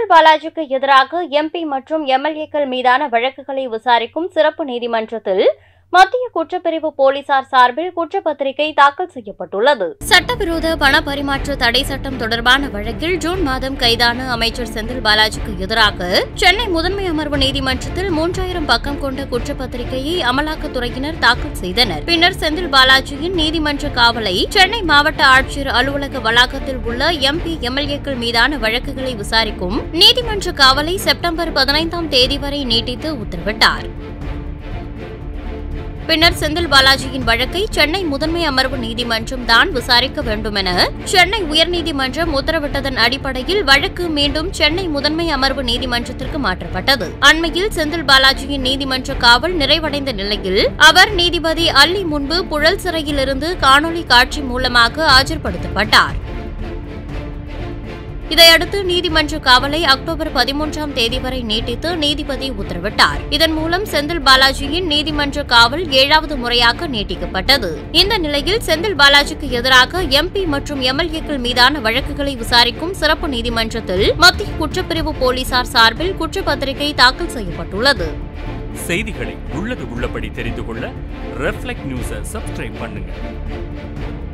செந்தில் பாலாஜிக்கு எதிராக எம்பி மற்றும் எம்எல்ஏக்கள் மீதான வழக்குகளை விசாரிக்கும் சிறப்பு நீதிமன்றத்தில் மத்திய குற்றப்பிரிவு போலீசார் சார்பில் குற்றப்பத்திரிகை தாக்கல் செய்யப்பட்டுள்ளது சட்டவிரோத பண பரிமாற்ற தடை சட்டம் தொடர்பான வழக்கில் ஜூன் மாதம் கைதான அமைச்சர் செந்தில் பாலாஜிக்கு எதிராக சென்னை முதன்மை அமர்வு நீதிமன்றத்தில் மூன்றாயிரம் பக்கம் கொண்ட குற்றப்பத்திரிகையை அமலாக்கத்துறையினர் தாக்கல் செய்தனர் பின்னர் செந்தில் பாலாஜியின் நீதிமன்ற காவலை சென்னை மாவட்ட ஆட்சியர் அலுவலக வளாகத்தில் உள்ள எம்பி எம்எல்ஏக்கள் மீதான வழக்குகளை விசாரிக்கும் நீதிமன்ற காவலை செப்டம்பர் பதினைந்தாம் தேதி வரை நீட்டித்து உத்தரவிட்டார் பின்னர் செந்தில் பாலாஜியின் வழக்கை சென்னை முதன்மை அமர்வு நீதிமன்றம் தான் விசாரிக்க வேண்டும் என சென்னை உயர்நீதிமன்றம் உத்தரவிட்டதன் அடிப்படையில் வழக்கு மீண்டும் சென்னை முதன்மை அமர்வு நீதிமன்றத்திற்கு மாற்றப்பட்டது அண்மையில் செந்தில் பாலாஜியின் நீதிமன்ற காவல் நிறைவடைந்த நிலையில் அவர் நீதிபதி அல்லி முன்பு புழல் சிறையிலிருந்து காணொலி காட்சி மூலமாக ஆஜர்படுத்தப்பட்டார் இதையடுத்து நீதிமன்ற காவலை அக்டோபர் பதிமூன்றாம் தேதி வரை நீட்டித்து நீதிபதி உத்தரவிட்டார் இதன் மூலம் செந்தில் பாலாஜியின் நீதிமன்ற காவல் ஏழாவது முறையாக நீட்டிக்கப்பட்டது இந்த நிலையில் செந்தில் பாலாஜிக்கு எதிராக எம்பி மற்றும் எம்எல்ஏக்கள் மீதான வழக்குகளை விசாரிக்கும் சிறப்பு நீதிமன்றத்தில் மத்திய குற்றப்பிரிவு போலீசார் சார்பில் குற்றப்பத்திரிகை தாக்கல் செய்யப்பட்டுள்ளது செய்திகளை உள்ளது உள்ளபடி தெரிந்து கொள்ள ரெஃப்ளெக்ட் நியூஸை சப்ஸ்கிரைப் பண்ணுங்க